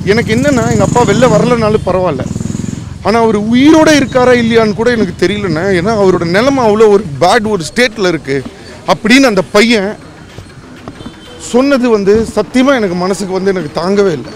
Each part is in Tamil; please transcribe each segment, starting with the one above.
எனக்கு என்னன்னா எங்கள் அப்பா வெளில வரலனாலும் பரவாயில்ல ஆனால் அவர் உயிரோட இருக்காரா இல்லையான்னு கூட எனக்கு தெரியலண்ணே ஏன்னா அவரோட நிலைமை அவ்வளோ ஒரு பேட் ஒரு ஸ்டேட்டில் இருக்குது அப்படின்னு அந்த பையன் சொன்னது வந்து சத்தியமாக எனக்கு மனசுக்கு வந்து எனக்கு தாங்கவே இல்லை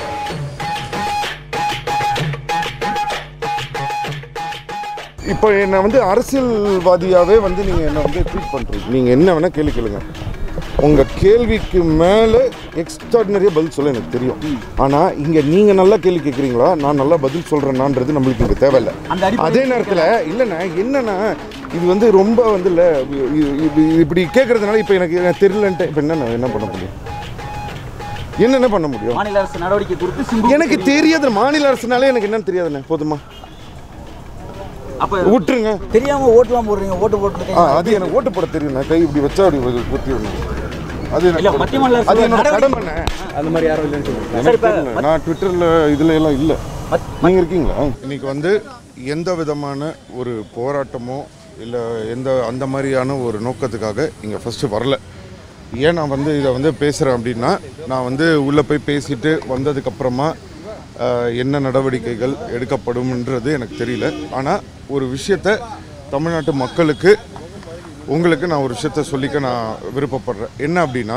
இப்போ என்னை வந்து அரசியல்வாதியாகவே வந்து நீங்கள் என்னை வந்து ட்ரீட் பண்ணுறீங்க நீங்கள் என்ன வேணால் கேள்வி கேளுங்க உங்கள் கேள்விக்கு மேலே எக்ஸ்ட்ராடினரியாக பதில் சொல்ல எனக்கு தெரியும் ஆனால் இங்கே நீங்கள் நல்லா கேள்வி கேட்குறீங்களா நான் நல்லா பதில் சொல்கிறேன்னான்றது நம்மளுக்கு இங்கே தேவையில்லை அந்த அடிப்படை- அதே நேரத்தில் இல்லைண்ணா என்னன்னா இது வந்து ரொம்ப வந்து இல்லை இப்படி கேட்குறதுனால இப்போ எனக்கு எனக்கு தெரியலன்ட்டு இப்போ என்ன என்ன பண்ண முடியும் என்னென்ன பண்ண முடியும் மாநில அரசு நடவடிக்கை குறித்து சிம்பு எனக்கு தெரியாது மாநில அரசுனாலே எனக்கு என்னன்னு தெரியாதுண்ணே போதுமா அப்ப விட்டுருங்க தெரியாம ஓட்டுலாம் போடுறீங்க ஓட்டு ஆ போட்டுருக்கீங்க அது எனக்கு ஓட்டு போட தெரியும் நான் கை இப்படி வச்சா அப்படி குத்தி விடணும் அது இல்ல, எனக்கு மத்திய மாநில அது அரசு என்னோட நடவடிக்கை- கடமைண்ணே அந்த மாதிரி யாரும் இல்லைன்னு சொல்லுங்க சரி, எனக்கு இப்ப தெரியல. நான் ட்விட்டரில் இதில் எல்லாம் இல்லை மத்- நீங்க இருக்கீங்களா இன்னைக்கு வந்து எந்த விதமான ஒரு போராட்டமோ இல்லை எந்த அந்த மாதிரியான ஒரு நோக்கத்துக்காக இங்கே ஃபஸ்ட்டு வரல ஏன் நான் வந்து இதை வந்து பேசுகிறேன் அப்படின்னா நான் வந்து உள்ளே போய் பேசிட்டு வந்ததுக்கப்புறமா என்ன நடவடிக்கைகள் எடுக்கப்படும்ன்றது எனக்கு தெரியல ஆனால் ஒரு விஷயத்த தமிழ்நாட்டு மக்களுக்கு உங்களுக்கு நான் ஒரு விஷயத்த சொல்லிக்க நான் விருப்பப்படுறேன் என்ன அப்படின்னா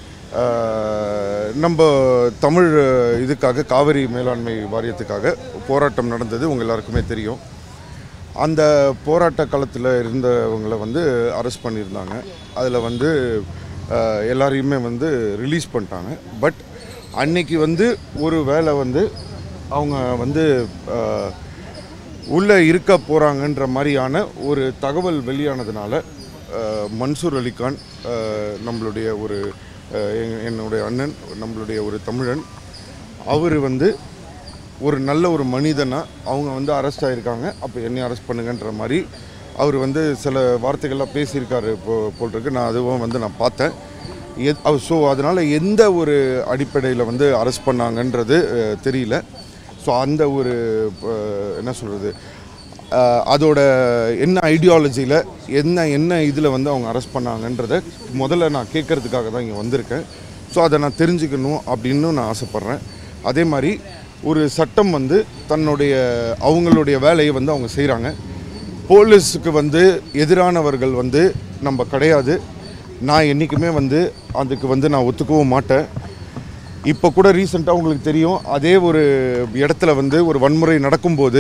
ஆஹ், நம்ம தமிழ் இதுக்காக காவிரி மேலாண்மை வாரியத்துக்காக போராட்டம் நடந்தது உங்கள் எல்லாருக்குமே தெரியும் அந்த போராட்ட காலத்தில் இருந்தவங்களை வந்து அரெஸ்ட் பண்ணியிருந்தாங்க அதில் வந்து ஆஹ், எல்லாரையுமே வந்து ரிலீஸ் பண்ணிட்டாங்க பட் அன்னைக்கு வந்து ஒரு வேளை வந்து அவங்க வந்து ஆஹ், உள்ளே இருக்க போகிறாங்கன்ற மாதிரியான ஒரு தகவல் வெளியானதுனால அஹ், மன்சூர் அலிகான் அஹ், நம்மளுடைய ஒரு அஹ், என்- என்னுடைய அண்ணன் நம்மளுடைய ஒரு தமிழன் அவர் வந்து ஒரு நல்ல ஒரு மனிதனாக அவங்க வந்து அரெஸ்ட் ஆகிருக்காங்க அப்போ என்னை அரெஸ்ட் பண்ணுங்கன்ற மாதிரி அவர் வந்து சில வார்த்தைகள்லாம் பேசியிருக்காரு போ போல் இருக்கு நான் அதுவும் வந்து நான் பார்த்தேன் எத் ஸோ அதனால் எந்த ஒரு அடிப்படையில் வந்து அரெஸ்ட் பண்ணாங்கன்றது அஹ், தெரியல ஸோ அந்த ஒரு அஹ், என்ன சொல்கிறது அதோட என்ன ஐடியாலஜியில் என்ன என்ன இதில் வந்து அவங்க அரெஸ்ட் பண்ணாங்கன்றத முதல்ல நான் கேட்கறதுக்காக தான் இங்கே வந்திருக்கேன் ஸோ அதை நான் தெரிஞ்சுக்கணும் அப்படின்னு நான் ஆசைப்பட்றேன் அதே மாதிரி ஒரு சட்டம் வந்து தன்னுடைய அவங்களுடைய வேலையை வந்து அவங்க செய்கிறாங்க போலீஸுக்கு வந்து எதிரானவர்கள் வந்து நம்ம கிடையாது நான் என்றைக்குமே வந்து அதுக்கு வந்து நான் ஒத்துக்கவும் மாட்டேன் இப்போ கூட ரீசெண்டாக உங்களுக்கு தெரியும் அதே ஒரு இடத்துல வந்து ஒரு வன்முறை நடக்கும்போது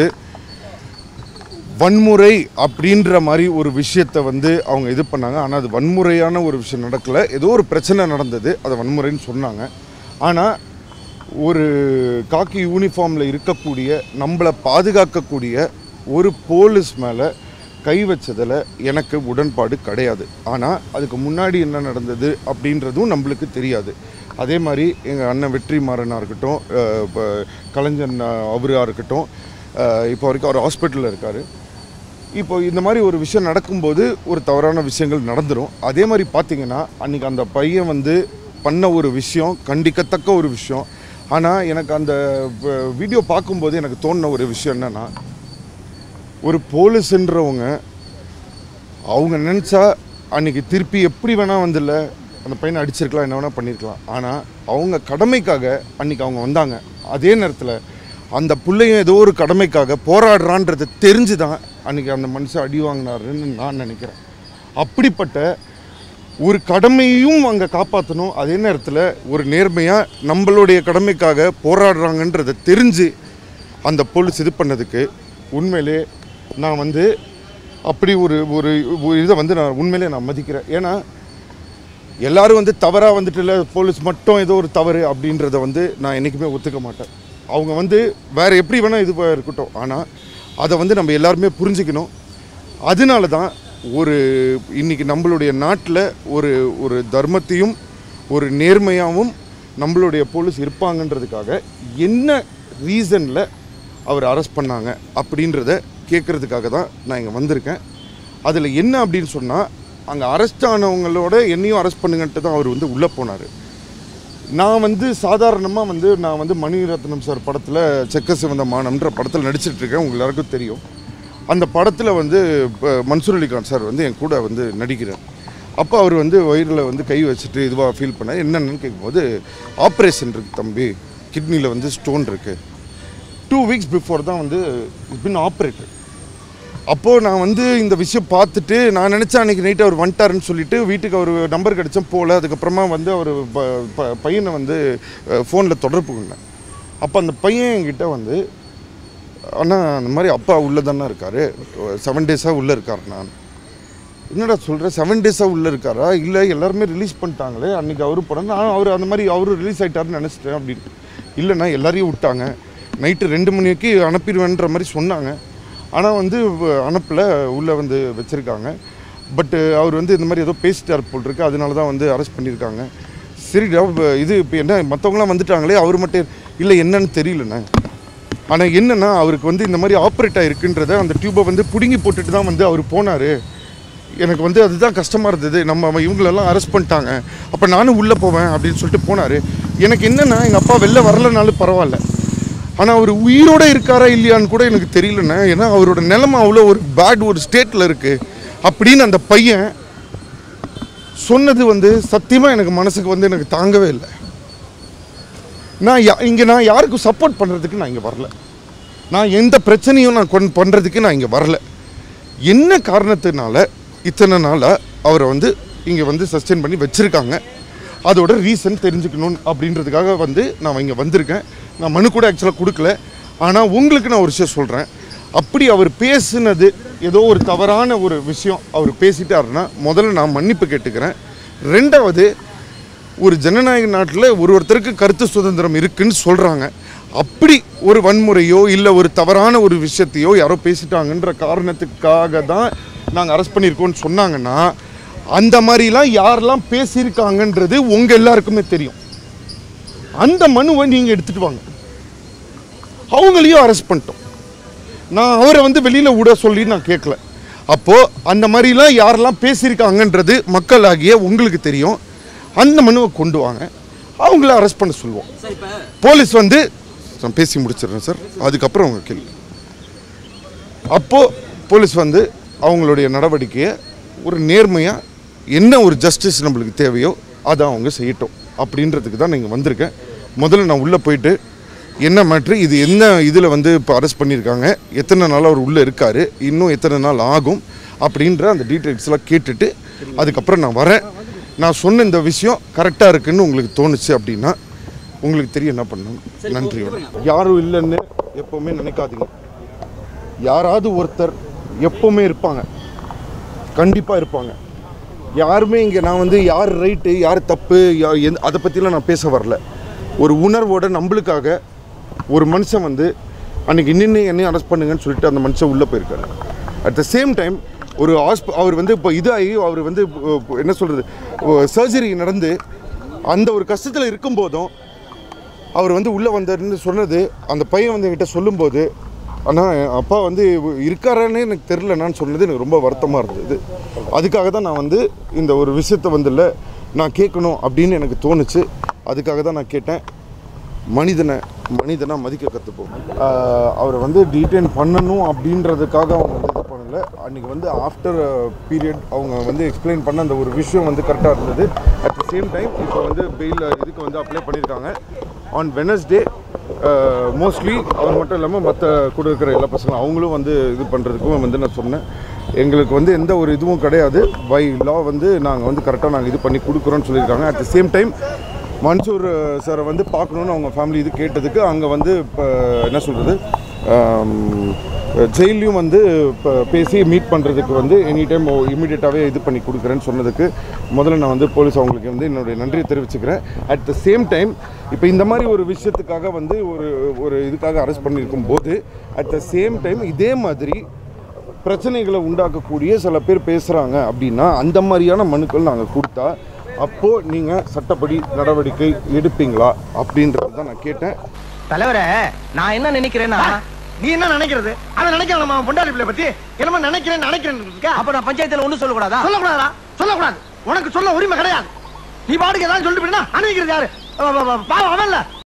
வன்முறை அப்படின்ற மாதிரி ஒரு விஷயத்தை வந்து அவங்க இது பண்ணாங்க ஆனால் அது வன்முறையான ஒரு விஷயம் நடக்கலை ஏதோ ஒரு பிரச்சனை நடந்தது அதை வன்முறைன்னு சொன்னாங்க ஆனால் ஒரு காக்கி யூனிஃபார்மில் இருக்கக்கூடிய நம்மளை பாதுகாக்கக்கூடிய ஒரு போலீஸ் மேலே கை வச்சதில் எனக்கு உடன்பாடு கிடையாது ஆனால் அதுக்கு முன்னாடி என்ன நடந்தது அப்படின்றதும் நம்மளுக்கு தெரியாது அதே மாதிரி எங்கள் அண்ணன் வெற்றிமாறனாக இருக்கட்டும் அஹ் இப்ப கலைஞன் அவராக இருக்கட்டும் அஹ் இப்போ வரைக்கும் அவர் ஹாஸ்பிட்டலில் இருக்கார் இப்போ இந்த மாதிரி ஒரு விஷயம் நடக்கும்போது ஒரு தவறான விஷயங்கள் நடந்துடும் அதே மாதிரி பார்த்தீங்கன்னா அன்றைக்கி அந்த பையன் வந்து பண்ண ஒரு விஷயம் கண்டிக்கத்தக்க ஒரு விஷயம் ஆனால் எனக்கு அந்த வ- வீடியோ பார்க்கும்போது எனக்கு தோணின ஒரு விஷயம் என்னென்னா ஒரு போலீஸுன்றவங்க அவங்க நினச்சா அன்றைக்கி திருப்பி எப்படி வேணால் வந்துல்ல அந்த பையனை அடிச்சிருக்கலாம் என்ன வேணால் பண்ணியிருக்கலாம் ஆனால் அவங்க கடமைக்காக அன்றைக்கி அவங்க வந்தாங்க அதே நேரத்தில் அந்த பிள்ளையும் ஏதோ ஒரு கடமைக்காக போராடுறான்றது தெரிஞ்சு தான் அன்றைக்கி அந்த மனுஷன் அடி வாங்கினாருன்னு நான் நினைக்கிறேன் அப்படிப்பட்ட ஒரு கடமையும் அங்கே காப்பாற்றணும் அதே நேரத்தில் ஒரு நேர்மையாக நம்மளுடைய கடமைக்காக போராடுறாங்கன்றதை தெரிஞ்சு அந்த போலீஸ் இது பண்ணதுக்கு உண்மையிலே நான் வந்து அப்படி ஒரு ஒரு ஒரு இதை வந்து நான் உண்மையிலே நான் மதிக்கிறேன் ஏன்னா எல்லாரும் வந்து தவறாக வந்துட்டு இல்லை போலீஸ் மட்டும் ஏதோ ஒரு தவறு அப்படின்றத வந்து நான் என்றைக்குமே ஒத்துக்க மாட்டேன் அவங்க வந்து வேறு எப்படி வேணால் இது இருக்கட்டும் ஆனால் அதை வந்து நம்ம எல்லாருமே புரிஞ்சுக்கணும் அதனால தான் ஒரு இன்னைக்கு நம்மளுடைய நாட்டில் ஒரு ஒரு தர்மத்தையும் ஒரு நேர்மையாகவும் நம்மளுடைய போலீஸ் இருப்பாங்கன்றதுக்காக என்ன ரீசனில் அவர் அரெஸ்ட் பண்ணாங்க அப்படின்றத கேட்குறதுக்காக தான் நான் இங்கே வந்திருக்கேன் அதில் என்ன அப்படின்னு சொன்னால் அங்கே அரெஸ்ட் ஆனவங்களோட என்னையும் அரெஸ்ட் பண்ணுங்கன்ட்டு தான் அவர் வந்து உள்ளே போனார் நான் வந்து சாதாரணமாக வந்து நான் வந்து மணிரத்னம் சார் படத்தில் செக்க சிவந்த மானம்ன்ற படத்தில் நடிச்சிட்டு இருக்கேன் உங்க எல்லாருக்கும் தெரியும் அந்த படத்தில் வந்து இப்ப மன்சூர் அலிகான் சார் வந்து என் கூட வந்து நடிக்கிறார் அப்போ அவர் வந்து வயிறில் வந்து கை வச்சுட்டு இதுவாக ஃபீல் பண்ணார் என்னென்னு கேட்கும்போது ஆப்ரேஷன் இருக்கு தம்பி கிட்னியில் வந்து ஸ்டோன் இருக்குது டூ வீக்ஸ் பிஃபோர் தான் வந்து இட்ஸ் பின் ஆப்ரேட்டட் அப்போது நான் வந்து இந்த விஷயம் பார்த்துட்டு நான் நினச்சேன் அன்றைக்கி நைட்டு அவர் வந்துட்டாருன்னு சொல்லிட்டு வீட்டுக்கு அவர் நம்பர் கிடச்சேன் போகல அதுக்கப்புறமா வந்து அவர் பையனை வந்து ஃபோனில் தொடர்பு கொண்டேன் அப்போ அந்த பையன் என்கிட்ட வந்து அண்ணா அந்த மாதிரி அப்பா உள்ளே தானே இருக்கார் செவன் டேஸாக உள்ளே இருக்கார் நான் என்னடா சொல்கிற செவன் டேஸாக உள்ளே இருக்காரா இல்லை எல்லாருமே ரிலீஸ் பண்ணிட்டாங்களே அன்றைக்கி அவரும் போனால் நான் அவர் அந்த மாதிரி அவரும் ரிலீஸ் ஆகிட்டாருன்னு நினச்சிட்டேன் அப்படின்னு இல்லைண்ணா எல்லாரையும் விட்டாங்க நைட்டு ரெண்டு மணிக்கு அனுப்பிடுவேன்ற மாதிரி சொன்னாங்க ஆனால் வந்து அனுப்பல உள்ளே வந்து வச்சுருக்காங்க பட்டு அவர் வந்து இந்த மாதிரி ஏதோ பேசிட்டார் போல் இருக்கு அதனால தான் வந்து அரெஸ்ட் பண்ணியிருக்காங்க சரிடா இப்ப இது இப்போ என்ன மற்றவங்களாம் வந்துட்டாங்களே அவர் மட்டும் இல்லை என்னன்னு தெரியலண்ணே ஆனால் என்னன்னா அவருக்கு வந்து இந்த மாதிரி ஆப்ரேட் ஆகிருக்குன்றத அந்த டியூப்பை வந்து பிடுங்கி போட்டுட்டு தான் வந்து அவர் போனார் எனக்கு வந்து அதுதான் கஷ்டமாக இருந்தது நம்ம அவன் இவங்களெல்லாம் அரெஸ்ட் பண்ணிட்டாங்க அப்போ நானும் உள்ளே போவேன் அப்படின்னு சொல்லிட்டு போனார் எனக்கு என்னென்னா எங்கள் அப்பா வெளில வரலனாலும் பரவாயில்ல ஆனால் அவர் உயிரோட இருக்காரா இல்லையான்னு கூட எனக்கு தெரியலண்ணே ஏன்னா அவரோட நிலைமை அவ்வளோ ஒரு பேட் ஒரு ஸ்டேட்டில் இருக்குது அப்படின்னு அந்த பையன் சொன்னது வந்து சத்தியமாக எனக்கு மனசுக்கு வந்து எனக்கு தாங்கவே இல்லை நான் யா இங்கே நான் யாருக்கும் சப்போர்ட் பண்ணுறதுக்கு நான் இங்கே வரல நான் எந்த பிரச்சனையும் நான் கொண்டு பண்ணுறதுக்கு நான் இங்கே வரல என்ன காரணத்தினால இத்தனை நாளாக அவரை வந்து இங்கே வந்து சஸ்டெயின் பண்ணி வச்சுருக்காங்க அதோட ரீசன் தெரிஞ்சுக்கணும் அப்படின்றதுக்காக வந்து நான் இங்கே வந்திருக்கேன் நான் மனு கூட ஆக்சுவலாக கொடுக்கல ஆனால் உங்களுக்கு நான் ஒரு விஷயம் சொல்கிறேன் அப்படி அவர் பேசுனது ஏதோ ஒரு தவறான ஒரு விஷயம் அவர் பேசிட்டாருன்னா முதல்ல நான் மன்னிப்பு கேட்டுக்கிறேன் ரெண்டாவது ஒரு ஜனநாயக நாட்டில் ஒரு ஒருத்தருக்கு கருத்து சுதந்திரம் இருக்குன்னு சொல்கிறாங்க அப்படி ஒரு வன்முறையோ இல்லை ஒரு தவறான ஒரு விஷயத்தையோ யாரோ பேசிட்டாங்கன்ற காரணத்துக்காக தான் நாங்கள் அரெஸ்ட் பண்ணியிருக்கோம்னு சொன்னாங்கன்னா அந்த மாதிரிலாம் யாரெல்லாம் பேசியிருக்காங்கன்றது உங்கள் எல்லாருக்குமே தெரியும் அந்த மனுவை நீங்கள் எடுத்துகிட்டு வாங்க அவங்களையும் அரெஸ்ட் பண்ணிட்டோம் நான் அவரை வந்து வெளியில் விட சொல்லி நான் கேட்கல அப்போது அந்த மாதிரிலாம் யாரெல்லாம் பேசியிருக்காங்கன்றது மக்களாகிய உங்களுக்கு தெரியும் அந்த மனுவை கொண்டு வாங்க அவங்கள அரெஸ்ட் பண்ண சொல்லுவோம் சார் இப்போ போலீஸ் வந்து நான் பேசி முடிச்சிடுறேன் சார் அதுக்கப்புறம் உங்கள் கேள்வி அப்போது போலீஸ் வந்து அவங்களுடைய நடவடிக்கையை ஒரு நேர்மையாக என்ன ஒரு ஜஸ்டிஸ் நம்மளுக்கு தேவையோ அதை அவங்க செய்யட்டும் அப்படின்றதுக்கு தான் நீங்கள் வந்திருக்கேன் முதல்ல நான் உள்ளே போயிட்டு என்ன மேட்ரு இது என்ன இதில் வந்து இப்போ அரெஸ்ட் பண்ணியிருக்காங்க எத்தனை நாள் அவர் உள்ளே இருக்கார் இன்னும் எத்தனை நாள் ஆகும் அப்படின்ற அந்த டீட்டெயில்ஸ்லாம் கேட்டுட்டு அதுக்கப்புறம் நான் வரேன் நான் சொன்ன இந்த விஷயம் கரெக்டாக இருக்குன்னு உங்களுக்கு தோணுச்சு அப்படின்னா உங்களுக்கு தெரியும் என்ன பண்ணணும் நன்றி வணக்கம். யாரும் இல்லைன்னு எப்போவுமே நினைக்காதீங்க யாராவது ஒருத்தர் எப்போவுமே இருப்பாங்க கண்டிப்பாக இருப்பாங்க யாருமே இங்கே நான் வந்து யார் ரைட்டு யார் தப்பு யா- எந்த- அதை பற்றிலாம் நான் பேச வரல ஒரு உணர்வோட நம்மளுக்காக ஒரு மனுஷன் வந்து அன்னைக்கு இன்னும் என்னையும் அரெஸ்ட் பண்ணுங்கன்னு சொல்லிட்டு அந்த மனுஷன் உள்ளே போயிருக்காரு அட் த சேம் டைம் ஒரு ஹாஸ்ப அவர் வந்து இப்போ இதாகி அவர் வந்து இப்போ என்ன சொல்கிறது சர்ஜரி நடந்து அந்த ஒரு கஷ்டத்தில் இருக்கும்போதும் அவர் வந்து உள்ளே வந்தாருன்னு சொன்னது அந்த பையன் வந்து என்கிட்ட சொல்லும்போது ஆனால் என் அப்பா வந்து இருக்காரான்னு எனக்கு தெரிலனான்னு சொன்னது எனக்கு ரொம்ப வருத்தமாக இருந்தது அதுக்காக தான் நான் வந்து இந்த ஒரு விஷயத்தை வந்து இல்லை நான் கேட்கணும் அப்படின்னு எனக்கு தோணுச்சு அதுக்காக தான் நான் கேட்டேன் மனிதனை மனிதனாக மதிக்க கற்றுப்போம் அவரை வந்து டீடைன் பண்ணணும் அப்படின்றதுக்காக அவங்க வந்து இது பண்ணல அன்றைக்கி வந்து ஆஃப்டர் பீரியட் அவங்க வந்து எக்ஸ்பிளைன் பண்ண அந்த ஒரு விஷயம் வந்து கரெக்டாக இருந்தது அட் த சேம் டைம் இப்போ வந்து பெயில் இதுக்கு வந்து அப்ளை பண்ணியிருக்காங்க ஆன் வெனஸ்டே மோஸ்ட்லி அவர் மட்டும் இல்லாமல் மற்ற கூட இருக்கிற எல்லா பசங்களும் அவங்களும் வந்து இது பண்ணுறதுக்கும் வந்து நான் சொன்னேன் எங்களுக்கு வந்து எந்த ஒரு இதுவும் கிடையாது பை லா வந்து நாங்கள் வந்து கரெக்டாக நாங்கள் இது பண்ணி கொடுக்குறோன்னு சொல்லியிருக்காங்க at the same time Mansoor சாரை வந்து பார்க்கணுன்னு அவங்க ஃபேமிலி இது கேட்டதுக்கு அங்கே வந்து இப்போ என்ன சொல்கிறது ஜெயிலையும் வந்து இப்போ பேசி மீட் பண்ணுறதுக்கு வந்து எனி டைம் இமீடியட்டாகவே இது பண்ணி கொடுக்குறேன்னு சொன்னதுக்கு முதல்ல நான் வந்து போலீஸ் அவங்களுக்கு வந்து என்னுடைய நன்றியை தெரிவிச்சுக்கிறேன் அட் த சேம் டைம் இப்போ இந்த மாதிரி ஒரு விஷயத்துக்காக வந்து ஒரு ஒரு இதுக்காக அரெஸ்ட் பண்ணியிருக்கும் போது அட் த சேம் டைம் இதே மாதிரி பிரச்சனைகளை உண்டாக்கக்கூடிய சில பேர் பேசுகிறாங்க அப்படின்னா அந்த மாதிரியான மனுக்கள் நாங்கள் கொடுத்தா அப்போது நீங்கள் சட்டப்படி நடவடிக்கை எடுப்பீங்களா அப்படின்றது தான் நான் கேட்டேன் தலைவரே நான் என்ன நினைக்கிறேன்னா நீ என்ன நினைக்கிறது அதை நினைக்கிற நம்ம பொண்டாடி பிள்ளை பத்தி என்னமோ நினைக்கிறேன் நினைக்கிறேன் இருக்கா அப்ப நான் பஞ்சாயத்துல ஒண்ணு சொல்லக்கூடாதா சொல்லக்கூடாதா சொல்லக்கூடாது உனக்கு சொல்ல உரிமை கிடையாது நீ பாட்டுக்கு ஏதாவது சொல்லிட்டு போயிட்டா அனுபவிக்கிறது யாரு அவ- அவ- அவ- பாவம் அவன்ல